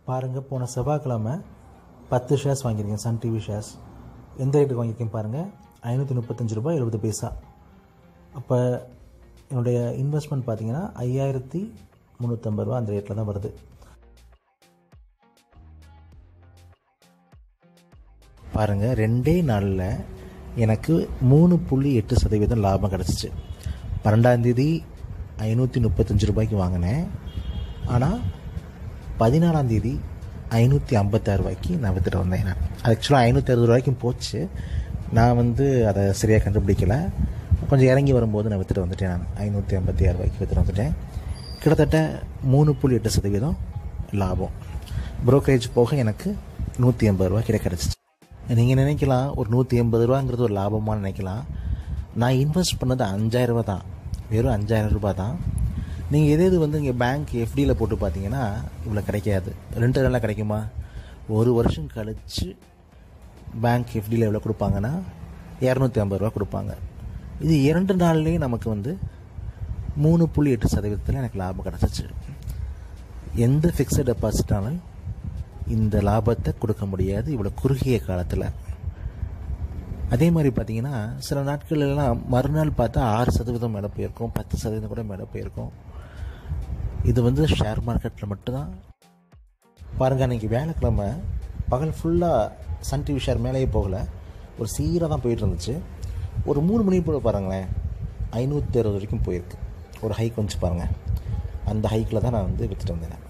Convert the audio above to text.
பாருங்கள் போன செவ்வாய்க்கிழமை பத்து ஷேர்ஸ் வாங்கியிருக்கேன் சன் டிவி ஷேர்ஸ் எந்த ரேட்டுக்கு வாங்கியிருக்கேன் பாருங்கள் ஐநூற்றி முப்பத்தஞ்சு ரூபாய் எழுபது பைசா அப்போ என்னுடைய இன்வெஸ்ட்மெண்ட் பார்த்தீங்கன்னா ஐயாயிரத்தி முந்நூற்றம்பது ரூபா அந்த ரேட்டில் தான் வருது பாருங்கள் ரெண்டே நாளில் எனக்கு மூணு புள்ளி எட்டு சதவீதம் லாபம் கிடச்சிச்சு பன்னெண்டாந்தேதி ஐநூற்றி முப்பத்தஞ்சு ரூபாய்க்கு வாங்கினேன் ஆனால் பதினாலாந்தேதி ஐநூற்றி ஐம்பத்தாறு ரூபாய்க்கு நான் விற்றுட்டு வந்தேன் நான் ஆக்சுவலாக ஐநூற்றி அறுபது ரூபாய்க்கும் போச்சு நான் வந்து அதை சரியாக கண்டுபிடிக்கல கொஞ்சம் இறங்கி வரும்போது நான் விற்றுட்டு வந்துட்டேன் நான் ஐநூற்றி ஐம்பத்தி ஆறு ரூபாய்க்கு விற்றுட்டு வந்துட்டேன் கிட்டத்தட்ட மூணு புள்ளி எட்டு சதவீதம் லாபம் ப்ரோக்கரேஜ் போக எனக்கு நூற்றி எண்பது ரூபா கிட்ட கிடச்சிச்சு நீங்கள் நினைக்கலாம் ஒரு நூற்றி எண்பது ரூபாங்கிறது ஒரு லாபமாக நினைக்கலாம் நான் இன்வெஸ்ட் பண்ணது அஞ்சாயிரம் ரூபா தான் வெறும் அஞ்சாயிரம் ரூபாய் தான் நீங்கள் எது எது வந்து இங்கே பேங்க் எஃப்டியில் போட்டு பார்த்தீங்கன்னா இவ்வளோ கிடைக்காது ரெண்டு நாளாக கிடைக்குமா ஒரு வருஷம் கழித்து பேங்க் எஃப்டியில் எவ்வளோ கொடுப்பாங்கன்னா இரநூத்தி ஐம்பது ரூபா கொடுப்பாங்க இது இரண்டு நாள்லேயே நமக்கு வந்து மூணு புள்ளி எட்டு சதவீதத்தில் எனக்கு லாபம் கிடச்சிச்சு எந்த ஃபிக்ஸட் டெபாசிட்டாலும் இந்த லாபத்தை கொடுக்க முடியாது இவ்வளோ குறுகிய காலத்தில் அதே மாதிரி பார்த்தீங்கன்னா சில நாட்கள் எல்லாம் மறுநாள் பார்த்தா ஆறு சதவீதம் மேலே போயிருக்கும் பத்து சதவீதம் கூட மேலே போயிருக்கும் இது வந்து ஷேர் மார்க்கெட்டில் மட்டும்தான் பாருங்கள் அன்றைக்கி வேலைக்கிழமை பகல் ஃபுல்லாக சன் டிவி ஷேர் மேலேயே போகலை ஒரு சீராக தான் போயிட்டு இருந்துச்சு ஒரு மூணு மணி போல பாருங்களேன் ஐநூற்றி அறுபது வரைக்கும் போயிருக்கு ஒரு ஹைக் வந்துச்சு பாருங்கள் அந்த ஹைக்கில் தான் நான் வந்து விற்றுட்டு வந்தேன்